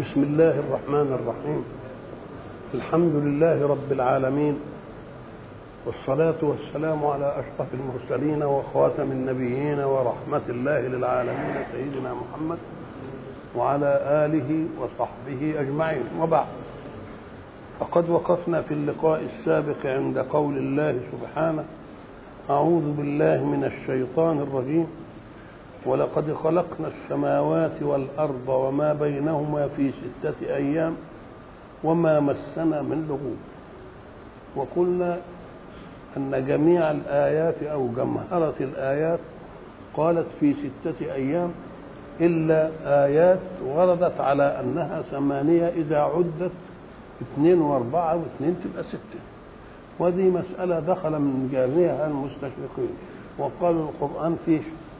بسم الله الرحمن الرحيم الحمد لله رب العالمين والصلاة والسلام على أشرف المرسلين وخاتم النبيين ورحمة الله للعالمين سيدنا محمد وعلى آله وصحبه أجمعين وبعد فقد وقفنا في اللقاء السابق عند قول الله سبحانه أعوذ بالله من الشيطان الرجيم ولقد خلقنا السماوات والأرض وما بينهما في ستة أيام وما مسنا من لغوب وقلنا أن جميع الآيات أو جمهرة الآيات قالت في ستة أيام إلا آيات وردت على أنها ثمانية إذا عدت اثنين وأربعة واثنين تبقى ستة وهذه مسألة دخل من جميعها المستشرقين وقالوا القرآن فيه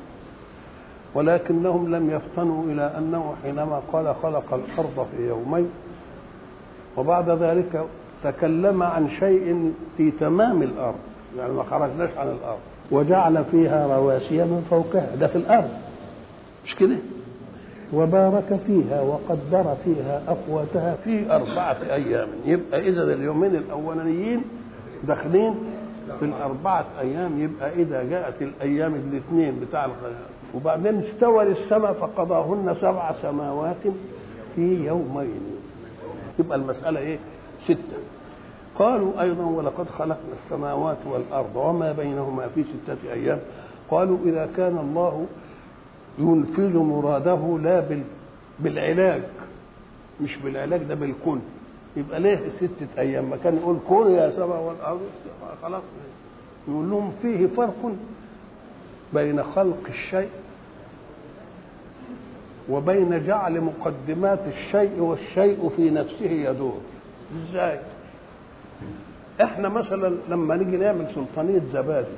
ولكنهم لم يفطنوا إلى أنه حينما قال خلق الأرض في يومين وبعد ذلك تكلم عن شيء في تمام الأرض يعني ما خرجناش عن الأرض وجعل فيها رواسي من فوقها ده في الأرض مش كده وبارك فيها وقدر فيها أقواتها في أربعة أيام يبقى إذا اليومين الأولانيين داخلين في الأربعة أيام يبقى إذا جاءت الأيام الاثنين بتاع وبعدين استوى للسماء فقضاهن سبع سماوات في يومين يبقى المسألة إيه؟ ستة قالوا أيضا ولقد خلقنا السماوات والأرض وما بينهما في ستة أيام قالوا إذا كان الله ينفذ مراده لا بال... بالعلاج مش بالعلاج ده بالكون يبقى ليه ستة أيام ما كان يقول كون يا سبع والأرض خلاص يقول لهم فيه فرق بين خلق الشيء وبين جعل مقدمات الشيء والشيء في نفسه يدور ازاي احنا مثلا لما نيجي نعمل سلطانية زبادي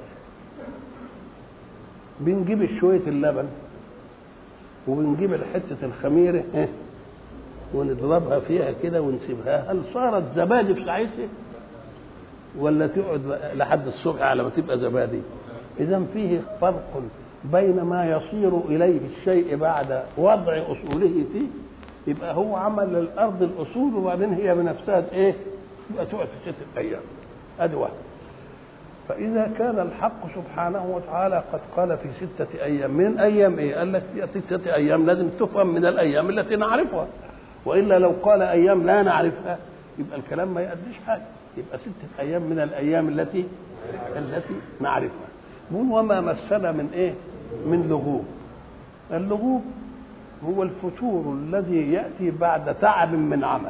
بنجيب شوية اللبن وبنجيب حتة الخميرة ونضربها فيها كده ونسيبها هل صارت زبادي في ساعتها ولا تقعد لحد الصبح على ما تبقى زبادي اذا فيه فرق بين ما يصير اليه الشيء بعد وضع اصوله فيه يبقى هو عمل للارض الاصول وبعدين هي بنفسها ايه تبقى تقعد في ستة ايام ادي واحد فاذا كان الحق سبحانه وتعالى قد قال في ستة ايام من ايام ايه قال لك ستة ايام لازم تفهم من الايام التي نعرفها والا لو قال ايام لا نعرفها يبقى الكلام ما يأديش حاجه يبقى ستة ايام من الايام التي التي نعرفها يقول وما مسنا من ايه من لغوب اللغوب هو الفتور الذي ياتي بعد تعب من عمل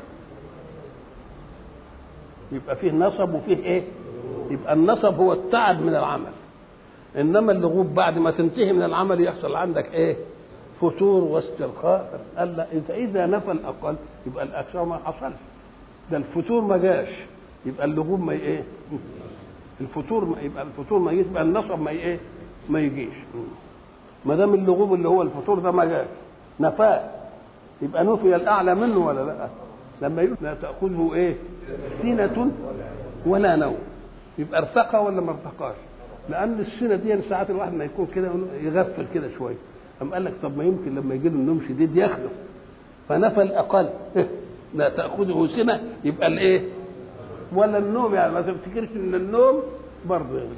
يبقى فيه نصب وفيه ايه يبقى النصب هو التعب من العمل انما اللغوب بعد ما تنتهي من العمل يحصل عندك ايه فتور واسترخاء قال لا انت اذا نفى الاقل يبقى الاكثر ما حصلش ده الفتور ما جاش يبقى اللغوب ما ايه الفتور ما يبقى الفتور ما يبقى النصب ما ايه ما يجيش ما دام اللغوب اللي هو الفتور ده ما جاش نفاه يبقى نفي الاعلى منه ولا لا لما يقول لا تاخذه ايه سنه ولا نوم يبقى ارتقى ولا ما ارتقاش لان السنه دي ساعات الواحد ما يكون كده يغفل كده شويه قام قال لك طب ما يمكن لما يجي له النوم شديد ياخده فنفى الاقل لا تاخذه سنه يبقى الايه ولا النوم يعني ما تفتكرش ان النوم برضه يعني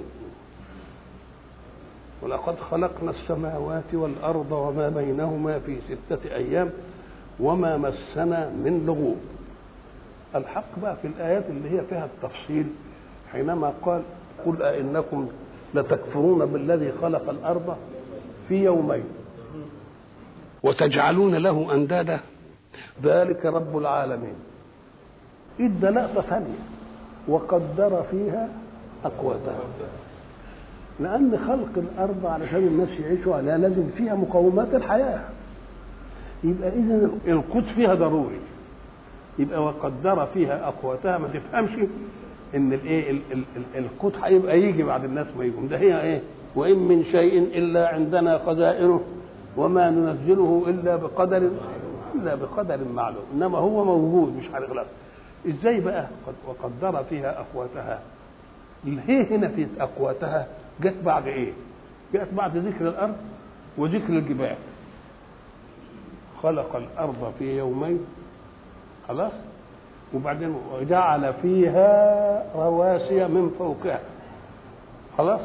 ولقد خلقنا السماوات والارض وما بينهما في سته ايام وما مسنا من لغوب الحق بقى في الايات اللي هي فيها التفصيل حينما قال قل أئنكم لتكفرون بالذي خلق الأرض في يومين وتجعلون له أندادا ذلك رب العالمين إدى لقطة ثانية وقدر فيها أقواتها لأن خلق الأرض علشان الناس يعيشوا عليها لازم فيها مقومات الحياة يبقى إذا القوت فيها ضروري يبقى وقدر فيها أقواتها ما تفهمش ان الايه القوت هيبقى يجي بعد الناس ما يجوا ده هي ايه وان من شيء الا عندنا خزائنه وما ننزله الا بقدر الا بقدر معلوم انما هو موجود مش هنغلب ازاي بقى وقدر فيها اقواتها هي هنا في اقواتها جت بعد ايه جت بعد ذكر الارض وذكر الجبال خلق الارض في يومين خلاص وبعدين وجعل فيها رواسي من فوقها خلاص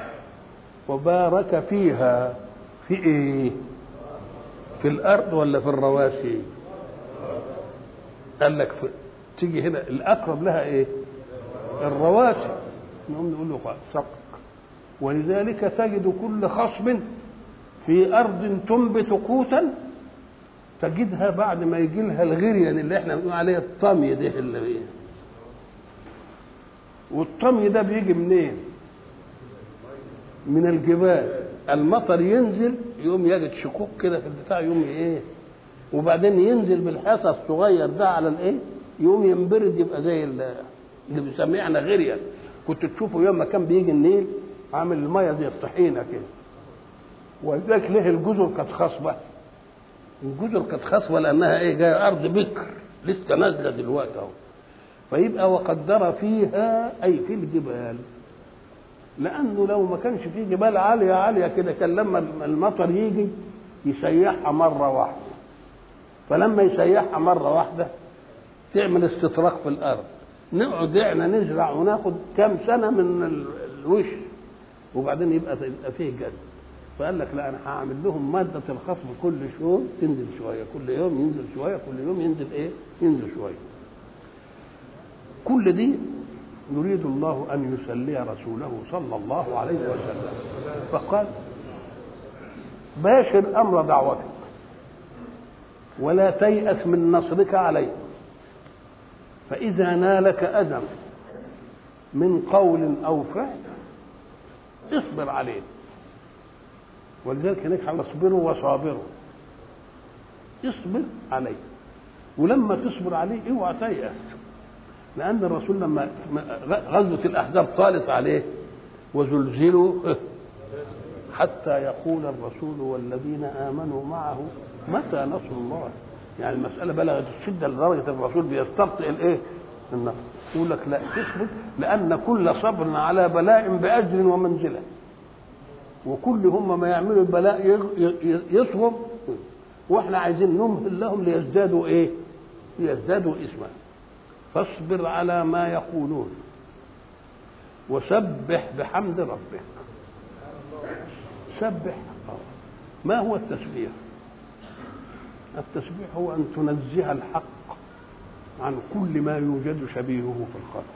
وبارك فيها في ايه في الارض ولا في الرواسي قال لك في تيجي هنا الاقرب لها ايه الرواسي نقوم نقول له سقط ولذلك تجد كل خصب في ارض تنبت قوتا تجدها بعد ما يجي لها الغريان اللي احنا بنقول عليه الطمي ده اللي هي والطمي ده بيجي منين؟ من الجبال المطر ينزل يقوم يجد شكوك كده في البتاع يقوم ايه وبعدين ينزل بالحصى الصغير ده على الايه يقوم ينبرد يبقى زي اللي بنسميه احنا غريان كنت تشوفه يوم ما كان بيجي النيل عامل الميه زي الطحينه كده ولذلك ليه الجزر كانت خصبه الجزر كانت خصبه لانها ايه جايه ارض بكر لسه نازله دلوقتي اهو فيبقى وقدر فيها اي في الجبال لانه لو ما كانش في جبال عاليه عاليه كده كان لما المطر يجي يسيحها مره واحده فلما يسيحها مره واحده تعمل استطراق في الارض نقعد احنا نزرع وناخد كام سنه من الوش وبعدين يبقى يبقى فيه جد فقال لك لا انا هعمل لهم ماده الخصم كل شهور تنزل شويه كل يوم ينزل شويه كل يوم ينزل ايه ينزل شويه كل دي يريد الله ان يسلي رسوله صلى الله عليه وسلم فقال باشر امر دعوتك ولا تيأس من نصرك عليه فإذا نالك أذى من قول أو فعل اصبر عليه ولذلك هناك اصبروا وصابروا اصبر عليه ولما تصبر عليه اوعى تيأس لأن الرسول لما غزوة الأحزاب طالت عليه وزلزلوا حتى يقول الرسول والذين آمنوا معه متى نصر الله يعني المسألة بلغت الشدة لدرجة الرسول بيستبطئ الإيه؟ النصر يقول لك لا تصبر لأن كل صبر على بلاء بأجر ومنزلة وكل هم ما يعملوا البلاء يصبر واحنا عايزين نمهل لهم ليزدادوا ايه؟ ليزدادوا اسما فاصبر على ما يقولون وسبح بحمد ربك سبح ما هو التسبيح التسبيح هو ان تنزه الحق عن كل ما يوجد شبيهه في الخلق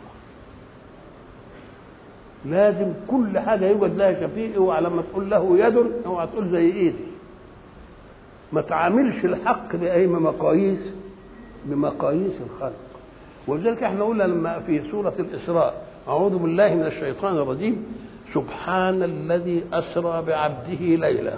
لازم كل حاجه يوجد لها شبيه اوعى لما تقول له يد اوعى تقول زي ايدي ما تعاملش الحق باي مقاييس بمقاييس الخلق ولذلك احنا قلنا لما في سوره الاسراء اعوذ بالله من الشيطان الرجيم سبحان الذي اسرى بعبده ليلا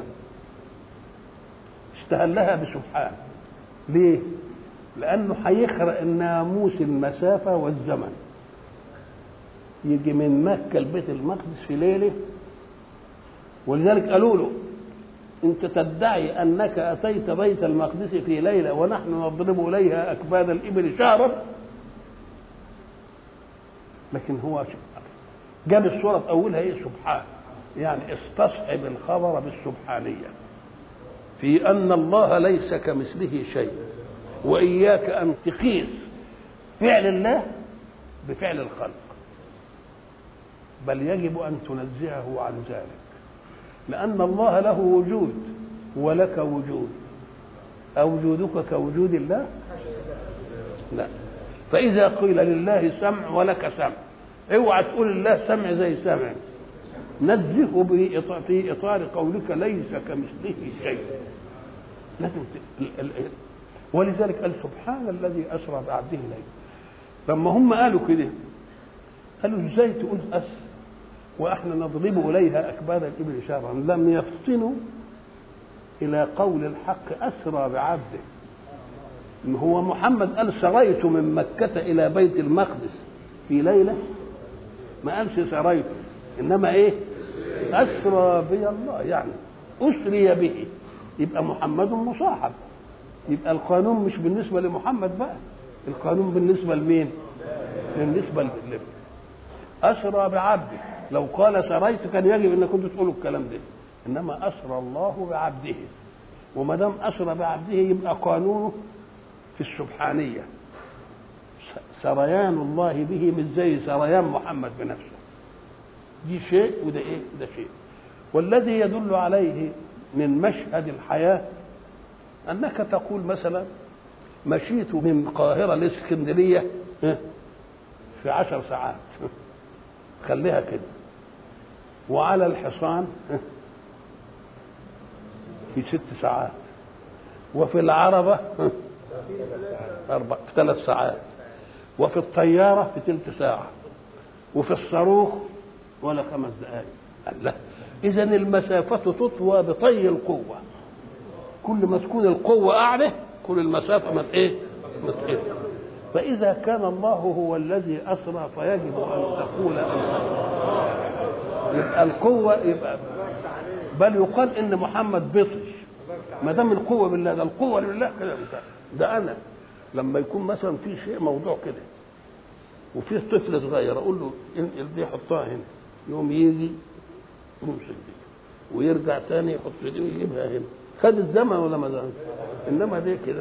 استهلها بسبحان ليه لانه هيخرق الناموس المسافه والزمن يجي من مكه لبيت المقدس في ليله ولذلك قالوا له انت تدعي انك اتيت بيت المقدس في ليله ونحن نضرب اليها اكباد الابل شهرا لكن هو جاب الصوره في اولها ايه سبحان يعني استصحب الخبر بالسبحانيه في ان الله ليس كمثله شيء واياك ان تقيس فعل الله بفعل الخلق بل يجب ان تنزهه عن ذلك لان الله له وجود ولك وجود أوجودك كوجود الله لا فإذا قيل لله سمع ولك سمع اوعى تقول الله سمع زي سمع نزهه في إطار قولك ليس كمثله شيء لازم ولذلك قال سبحان الذي أسرى بعبده ليلا لما هم قالوا كده قالوا ازاي تقول أس واحنا نضرب اليها اكباد الابل شهرا لم يفطنوا الى قول الحق اسرى بعبده هو محمد قال سريت من مكة إلى بيت المقدس في ليلة ما قالش سريت إنما إيه أسرى بي الله يعني أسري به يبقى محمد مصاحب يبقى القانون مش بالنسبة لمحمد بقى القانون بالنسبة لمين بالنسبة لله أسرى بعبده لو قال سريت كان يجب أن كنت تقولوا الكلام ده إنما أسرى الله بعبده وما دام اسرى بعبده يبقى قانونه في السبحانيه سريان الله به مش زي سريان محمد بنفسه دي شيء وده ايه ده شيء والذي يدل عليه من مشهد الحياه انك تقول مثلا مشيت من القاهره لاسكندريه في عشر ساعات خليها كده وعلى الحصان في ست ساعات وفي العربة أربع في ثلاث ساعات وفي الطيارة في ثلث ساعة وفي الصاروخ ولا خمس دقائق لا إذا المسافة تطوى بطي القوة كل ما تكون القوة أعلى كل المسافة ما إيه؟ ما تقل فإذا كان الله هو الذي أسرى فيجب أن تقول يبقى القوة يبقى بل يقال إن محمد بطش ما دام القوة بالله ده القوة لله كده ده أنا لما يكون مثلا في شيء موضوع كده وفيه طفل صغير أقول له انقل دي حطها هنا يوم يجي يمسك دي ويرجع تاني يحط دي ويجيبها هنا خد الزمن ولا ما زمن انما دي كده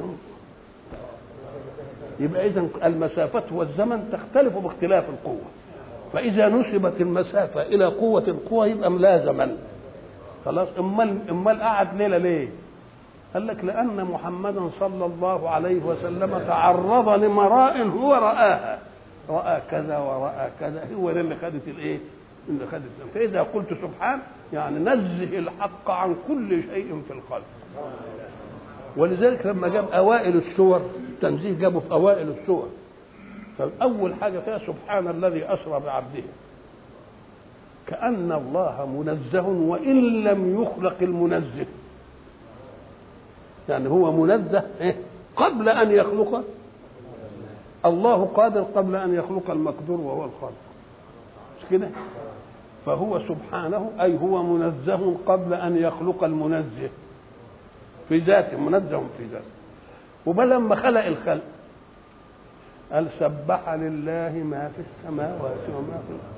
يبقى اذا المسافة والزمن تختلف باختلاف القوة فإذا نسبت المسافة إلى قوة القوة يبقى لا زمن خلاص امال امال قعد ليلة ليه؟ قال لك لأن محمدا صلى الله عليه وسلم تعرض لمراء هو رآها رأى كذا ورأى كذا هو ده اللي خدت الايه؟ اللي خدت فإذا قلت سبحان يعني نزه الحق عن كل شيء في الخلق ولذلك لما جاب أوائل السور التنزيه جابه في أوائل السور فأول حاجة فيها سبحان الذي أسرى بعبده كأن الله منزه وإن لم يخلق المنزه يعني هو منزه إيه؟ قبل أن يخلق الله قادر قبل أن يخلق المقدور وهو الخالق مش كده فهو سبحانه أي هو منزه قبل أن يخلق المنزه في ذاته منزه في ذاته وبل لما خلق الخلق قال سبح لله ما في السماوات وما في الارض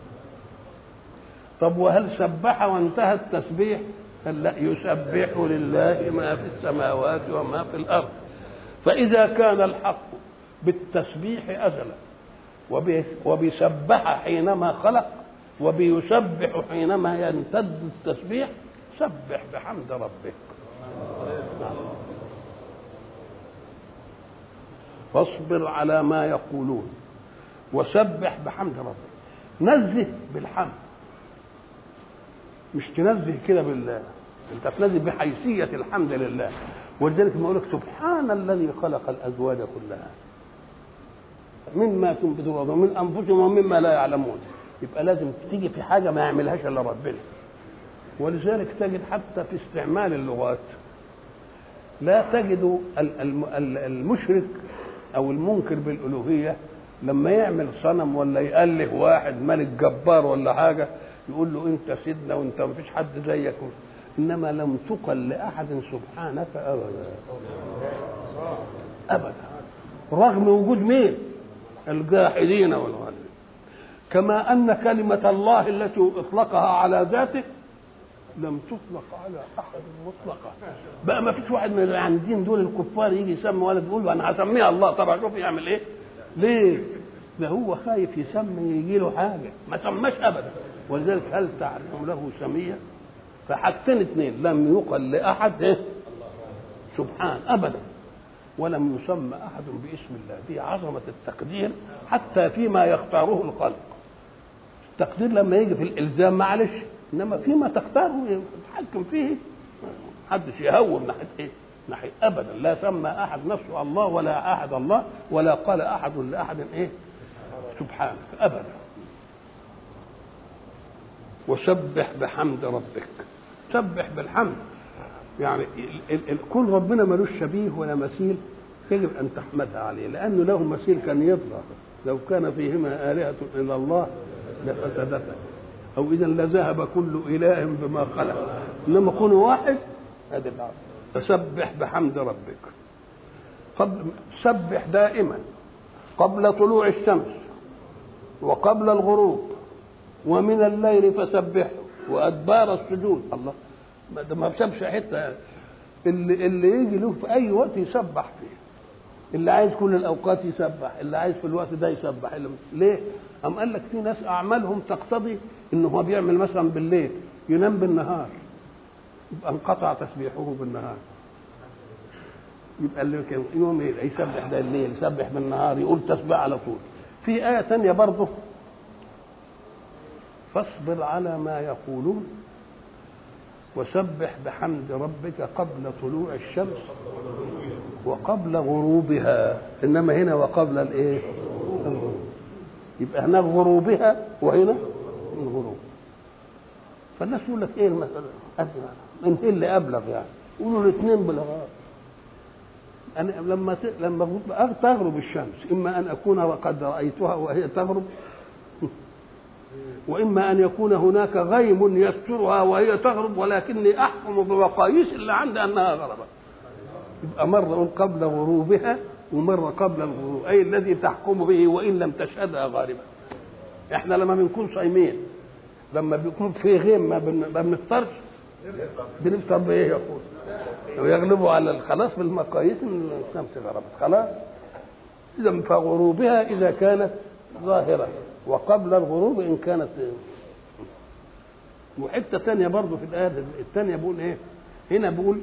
طب وهل سبح وانتهى التسبيح قال لا يسبح لله ما في السماوات وما في الارض فاذا كان الحق بالتسبيح ازلا وبيسبح حينما خلق وبيسبح حينما يمتد التسبيح سبح بحمد ربك فاصبر على ما يقولون وسبح بحمد ربك نزه بالحمد مش تنزه كده بالله انت تنزه بحيثيه الحمد لله ولذلك ما يقول لك سبحان الذي خلق الازواج كلها مما تنبت الارض ومن انفسهم ومما لا يعلمون يبقى لازم تيجي في حاجه ما يعملهاش الا ربنا ولذلك تجد حتى في استعمال اللغات لا تجد المشرك او المنكر بالالوهيه لما يعمل صنم ولا يأله واحد ملك جبار ولا حاجه يقول له انت سيدنا وانت ما فيش حد زيك انما لم تقل لاحد سبحانك ابدا ابدا رغم وجود مين الجاحدين والغالبين كما ان كلمه الله التي اطلقها على ذاته لم تطلق على احد مطلقا بقى ما فيش واحد من اللي عندين دول الكفار يجي يسمي ولد يقول له انا هسميها الله طبعا شوف يعمل ايه ليه ده هو خايف يسمي يجي له حاجه ما سماش ابدا ولذلك هل تعلم له سميا فحاجتين اثنين لم يقل لاحد ايه سبحان ابدا ولم يسمى احد باسم الله دي عظمه التقدير حتى فيما يختاره الخلق التقدير لما يجي في الالزام معلش انما فيما تختاره يتحكم فيه محدش يهون ناحيه ايه؟ ناحيه ابدا لا سمى احد نفسه الله ولا احد الله ولا قال احد لاحد ايه؟ سبحانك ابدا وسبح بحمد ربك سبح بالحمد يعني كون ربنا ملوش شبيه ولا مثيل يجب ان تحمدها عليه لانه له مثيل كان يطلع لو كان فيهما الهه الا الله لفسدتا او اذا لذهب كل اله بما خلق انما كون واحد هذا العظم فسبح بحمد ربك قبل سبح دائما قبل طلوع الشمس وقبل الغروب ومن الليل فسبحه وادبار السجود الله ما ما سابش حته اللي اللي يجي له في اي وقت يسبح فيه اللي عايز كل الاوقات يسبح اللي عايز في الوقت ده يسبح اللي ليه ام قال لك في ناس اعمالهم تقتضي ان هو بيعمل مثلا بالليل ينام بالنهار يبقى انقطع تسبيحه بالنهار يبقى اللي كان يوم يسبح ده الليل يسبح بالنهار يقول تسبيح على طول في آية تانية برضه فاصبر على ما يقولون وسبح بحمد ربك قبل طلوع الشمس وقبل غروبها انما هنا وقبل الايه الغروب يبقى هناك غروبها وهنا الغروب فالناس يقول لك ايه المساله من ايه اللي ابلغ يعني يقولوا الاثنين بلغات أنا لما ت... لما تغرب الشمس إما أن أكون وقد رأيتها وهي تغرب وإما أن يكون هناك غيم يسترها وهي تغرب ولكني أحكم بمقاييس اللي عندي أنها غربت يبقى مرة أقول قبل غروبها ومرة قبل الغروب أي الذي تحكم به وإن لم تشهدها غالبا إحنا لما بنكون صايمين لما بيكون في غيم ما, بن... ما بنفطرش بنفطر بإيه يقول ويغلبوا على خلاص بالمقاييس ان الشمس غربت خلاص اذا فغروبها اذا كانت ظاهره وقبل الغروب ان كانت وحته ثانيه برضه في الايه الثانيه بيقول ايه هنا بيقول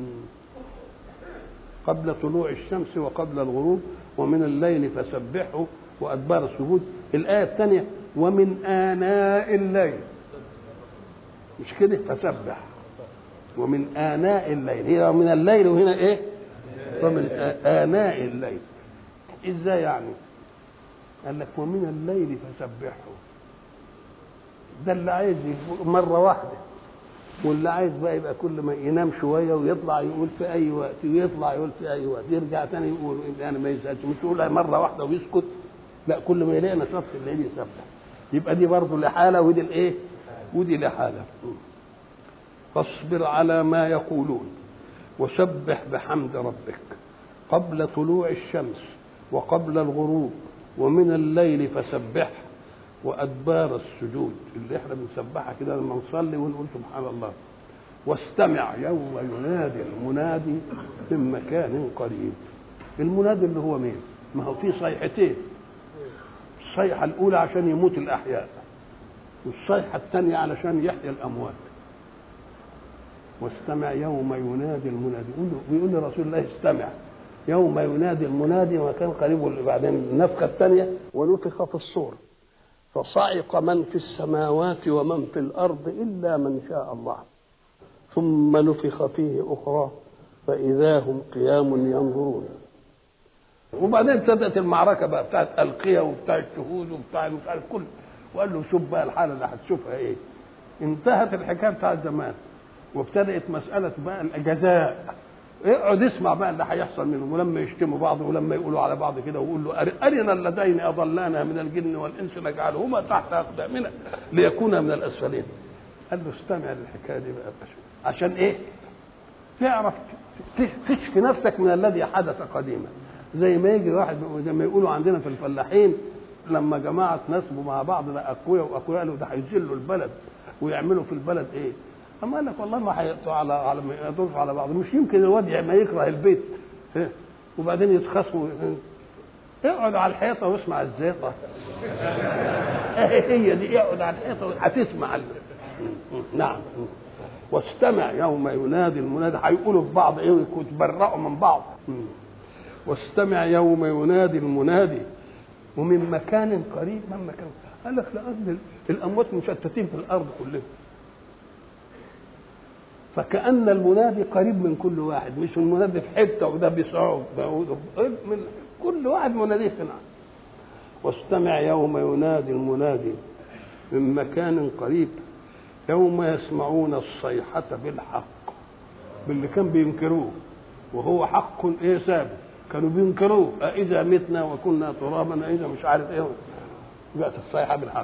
قبل طلوع الشمس وقبل الغروب ومن الليل فسبحه وادبار السجود الايه الثانيه ومن اناء الليل مش كده فسبح ومن آناء الليل هي من الليل وهنا إيه ومن آناء الليل إزاي يعني قال لك ومن الليل فسبحه ده اللي عايز مرة واحدة واللي عايز بقى يبقى كل ما ينام شوية ويطلع يقول في أي وقت ويطلع يقول في أي وقت يرجع تاني يقول يعني ما يسألش مش يقول مرة واحدة ويسكت لا كل ما يلاقي نشاط في الليل يسبح يبقى دي برضه لحالة ودي الإيه ودي لحالة فاصبر على ما يقولون وسبح بحمد ربك قبل طلوع الشمس وقبل الغروب ومن الليل فسبح وادبار السجود اللي احنا بنسبحها كده لما نصلي ونقول سبحان الله واستمع يوم ينادي المنادي من مكان قريب المنادي اللي هو مين ما هو في صيحتين الصيحه الاولى عشان يموت الاحياء والصيحه الثانيه علشان يحيى الاموات واستمع يوم ينادي المنادي بيقول لرسول الله استمع يوم ينادي المنادي وكان قريب بعدين النفخه الثانيه ونفخ في الصور فصعق من في السماوات ومن في الارض الا من شاء الله ثم نفخ فيه اخرى فاذا هم قيام ينظرون وبعدين ابتدات المعركه بقى بتاعت القيه وبتاع الشهود وبتاع مش عارف كل وقال له شوف بقى الحاله اللي هتشوفها ايه انتهت الحكايه بتاعت زمان وابتدات مسألة بقى الجزاء اقعد اسمع بقى اللي هيحصل منهم ولما يشتموا بعض ولما يقولوا على بعض كده ويقول له أرنا اللذين أضلانا من الجن والإنس نجعلهما تحت أقدامنا ليكونا من الأسفلين قال له استمع للحكاية دي بقى عشان إيه؟ تعرف تشفي نفسك من الذي حدث قديما زي ما يجي واحد زي ما يقولوا عندنا في الفلاحين لما جماعة نسبوا مع بعض ده أقوياء وأقوياء قالوا ده هيذلوا البلد ويعملوا في البلد إيه؟ اما قال لك والله ما هيقطعوا على على ما يقدروا على بعض مش يمكن الواد ما يكره البيت وبعدين يتخصموا اقعد على الحيطه واسمع الزيطه هي دي اقعد على الحيطه هتسمع نعم واستمع يوم ينادي المنادي هيقولوا في بعض ايه ويتبرأوا من بعض واستمع يوم ينادي المنادي ومن مكان قريب من مكان قال لك لأن الأموات مشتتين في الأرض كلهم فكأن المنادي قريب من كل واحد مش المنادي في حته وده بيصعب من كل واحد مناديه في نعم واستمع يوم ينادي المنادي من مكان قريب يوم يسمعون الصيحة بالحق باللي كان بينكروه وهو حق ايه ثابت كانوا بينكروه أإذا متنا وكنا ترابا أإذا مش عارف ايه جاءت الصيحة بالحق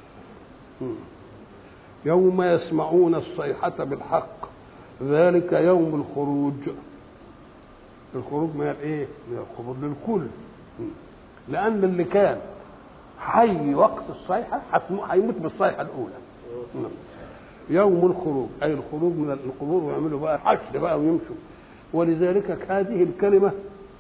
يوم يسمعون الصيحة بالحق ذلك يوم الخروج الخروج من الايه؟ من الخروج للكل لأن اللي كان حي وقت الصيحة هيموت بالصيحة الأولى يوم الخروج أي الخروج من القبور ويعملوا بقى حشر بقى ويمشوا ولذلك هذه الكلمة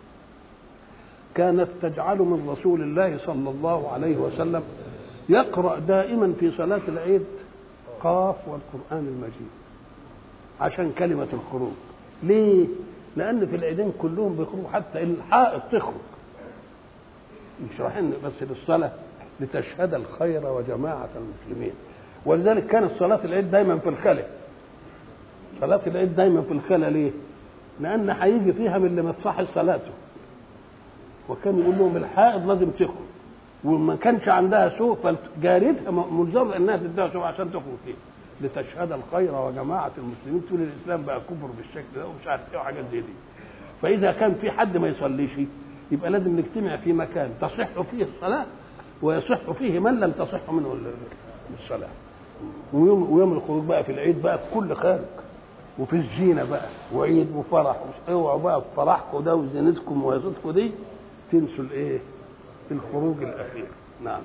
كانت تجعل من رسول الله صلى الله عليه وسلم يقرأ دائما في صلاة العيد قاف والقرآن المجيد عشان كلمة الخروج ليه؟ لأن في العيدين كلهم بيخرجوا حتى الحائط تخرج مش رايحين بس للصلاة لتشهد الخير وجماعة المسلمين ولذلك كانت صلاة العيد دايما في الخلا صلاة العيد دايما في الخلا ليه؟ لأن هيجي فيها من اللي ما تصحش صلاته وكان يقول لهم الحائض لازم تخرج وما كانش عندها سوء فجارتها ملزمة انها تديها سوء عشان تخرج فيه لتشهد الخير وجماعة المسلمين تقول الإسلام بقى كفر بالشكل ده ومش عارف إيه وحاجات زي دي فإذا كان في حد ما يصليش يبقى لازم نجتمع في مكان تصح فيه الصلاة ويصح فيه من لم تصح منه الصلاة ويوم ويوم الخروج بقى في العيد بقى كل خارج وفي الزينة بقى وعيد وفرح اوعوا بقى فرحكم ده وزينتكم وهيصتكم دي تنسوا الايه؟ الخروج الأخير نعم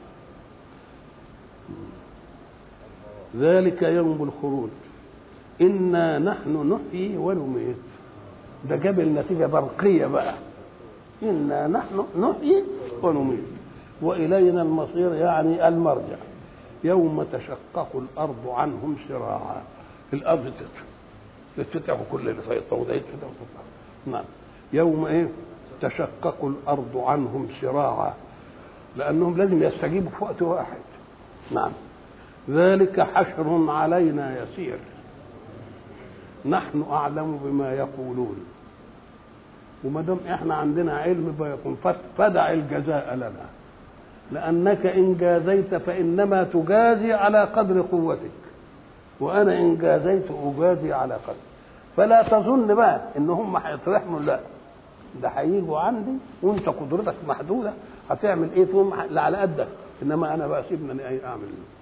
ذلك يوم الخروج إنا نحن نحيي ونميت ده جاب النتيجة برقية بقى إنا نحن نحيي ونميت وإلينا المصير يعني المرجع يوم تشقق الأرض عنهم سراعا الأرض تتفتح تتفتح كل اللي في الطوضة يتفتح وتطلع نعم يوم إيه تشقق الأرض عنهم سراعا لأنهم لازم يستجيبوا في وقت واحد نعم ذلك حشر علينا يسير نحن أعلم بما يقولون وما دام احنا عندنا علم بيكون فدع الجزاء لنا لأنك إن جازيت فإنما تجازي على قدر قوتك وأنا إن جازيت أجازي على قدر فلا تظن بقى إن هم هيترحموا لا ده هيجوا عندي وأنت قدرتك محدودة هتعمل إيه فيهم على قدك إنما أنا بقى سيبنا أي أعمل إيه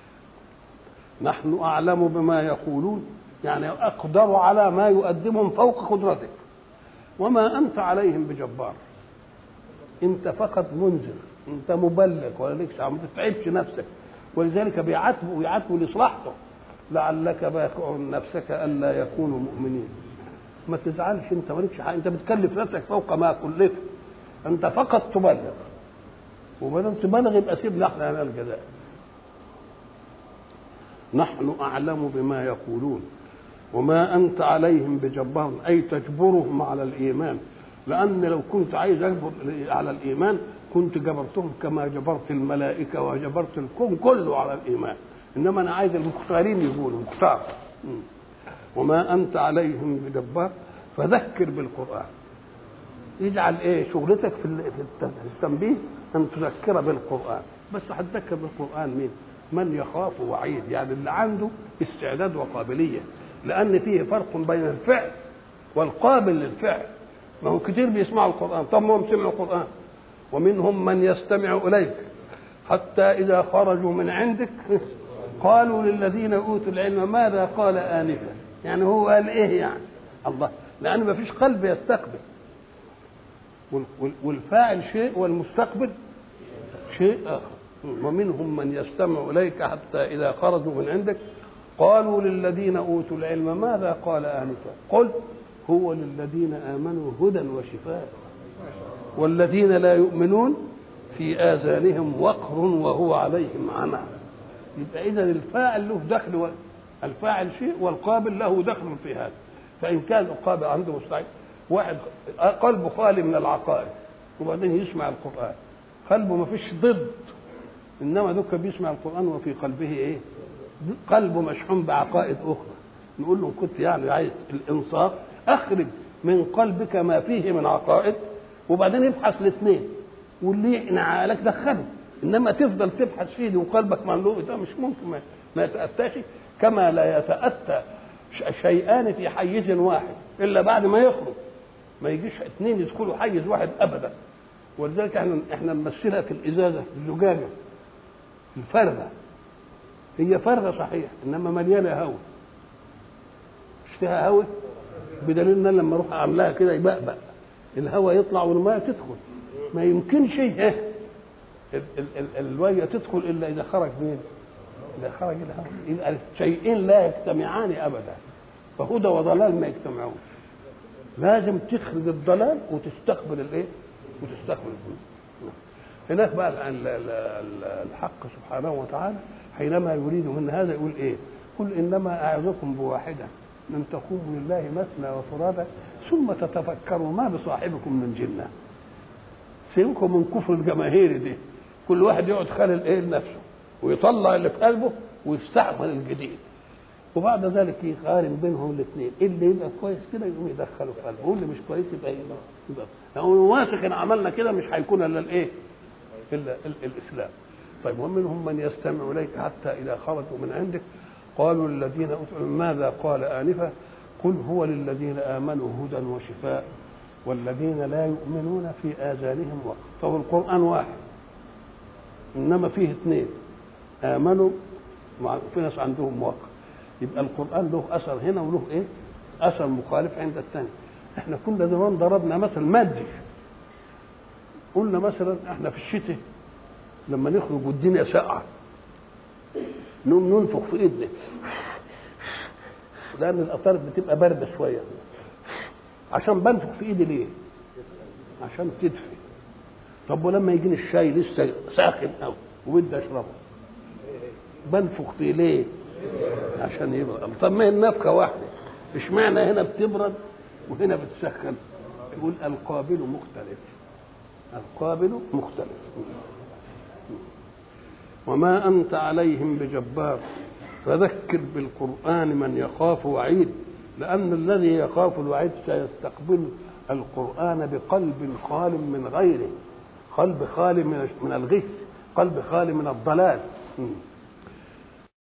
نحن أعلم بما يقولون يعني أقدر على ما يقدمهم فوق قدرتك وما أنت عليهم بجبار أنت فقط منذر أنت مبلغ ولا لكش ما تتعبش نفسك ولذلك بيعاتبوا ويعاتبوا لصلاحته لعلك باخع نفسك ألا يكونوا مؤمنين ما تزعلش أنت مالكش حاجة أنت بتكلف نفسك فوق ما كلفت أنت فقط تبلغ وما دام تبلغ يبقى سيبنا احنا على الجزاء نحن أعلم بما يقولون وما أنت عليهم بجبار أي تجبرهم على الإيمان لأن لو كنت عايز أجبر على الإيمان كنت جبرتهم كما جبرت الملائكة وجبرت الكون كله على الإيمان إنما أنا عايز المختارين يقولوا مختار وما أنت عليهم بجبار فذكر بالقرآن يجعل إيه شغلتك في التنبيه أن تذكر بالقرآن بس هتذكر بالقرآن مين؟ من يخاف وعيد يعني اللي عنده استعداد وقابلية لأن فيه فرق بين الفعل والقابل للفعل ما هو كتير بيسمعوا القرآن طب ما هم سمعوا القرآن ومنهم من يستمع إليك حتى إذا خرجوا من عندك قالوا للذين أوتوا العلم ماذا قال آنفا يعني هو قال إيه يعني الله لأن ما فيش قلب يستقبل والفاعل شيء والمستقبل شيء آخر ومنهم من يستمع إليك حتى إذا خرجوا من عندك قالوا للذين أوتوا العلم ماذا قال آنفا قل هو للذين آمنوا هدى وشفاء والذين لا يؤمنون في آذانهم وقر وهو عليهم عمى يبقى إذا الفاعل له دخل الفاعل شيء والقابل له دخل في هذا فإن كان القابل عنده مستعد واحد قلبه خالي من العقائد وبعدين يسمع القرآن قلبه ما فيش ضد انما دوك بيسمع القران وفي قلبه ايه قلبه مشحون بعقائد اخرى نقول له كنت يعني عايز الانصاف اخرج من قلبك ما فيه من عقائد وبعدين ابحث الاثنين واللي يقنع لك دخله انما تفضل تبحث فيه وقلبك مملوء ده مش ممكن ما, ما يتاتاش كما لا يتاتى شيئان في حيز واحد الا بعد ما يخرج ما يجيش اثنين يدخلوا حيز واحد ابدا ولذلك احنا احنا نمثلها في الازازه الزجاجه الفرغة هي فرغة صحيح إنما مليانة هواء مش فيها هواء بدليل ان لما اروح اعملها كده يبقبق الهواء يطلع والماء تدخل ما يمكنش ايه الميه تدخل الا اذا خرج مين؟ اذا خرج الهواء يبقى شيئين لا يجتمعان ابدا فهدى وضلال ما يجتمعون لازم تخرج الضلال وتستقبل الايه وتستقبل الهدى هناك بقى ال- ال- ال- الحق سبحانه وتعالى حينما يريد من هذا يقول ايه قل انما اعظكم بواحده ان تقوموا لله مثنى وفرادى ثم تتفكروا ما بصاحبكم من جنه سيبكم من كفر الجماهير دي كل واحد يقعد خالل ايه لنفسه ويطلع اللي في قلبه ويستعمل الجديد وبعد ذلك يقارن بينهم الاثنين اللي يبقى كويس كده يقوم يدخله في قلبه واللي مش كويس يبقى يبقى, يبقى. لو واثق ان عملنا كده مش هيكون الا الايه؟ الا ال- الاسلام طيب ومنهم من يستمع اليك حتى اذا خرجوا من عندك قالوا الذين اوتوا ماذا قال انفا قل هو للذين امنوا هدى وشفاء والذين لا يؤمنون في اذانهم وقر طب القران واحد انما فيه اثنين امنوا مع في ناس عندهم وقر يبقى القران له اثر هنا وله ايه اثر مخالف عند الثاني احنا كنا زمان ضربنا مثل مادي قلنا مثلا احنا في الشتاء لما نخرج والدنيا ساقعه نقوم ننفخ في ايدنا لان الاطارب بتبقى بارده شويه عشان بنفخ في ايدي ليه؟ عشان تدفي طب ولما يجيني الشاي لسه ساخن قوي وبدي اشربه بنفخ فيه ليه؟ عشان يبرد طب ما هي النفخه واحده اشمعنى هنا بتبرد وهنا بتسخن تقول القابل مختلف القابل مختلف وما أنت عليهم بجبار فذكر بالقرآن من يخاف وعيد لأن الذي يخاف الوعيد سيستقبل القرآن بقلب خال من غيره قلب خالي من من الغش قلب خالي من الضلال م.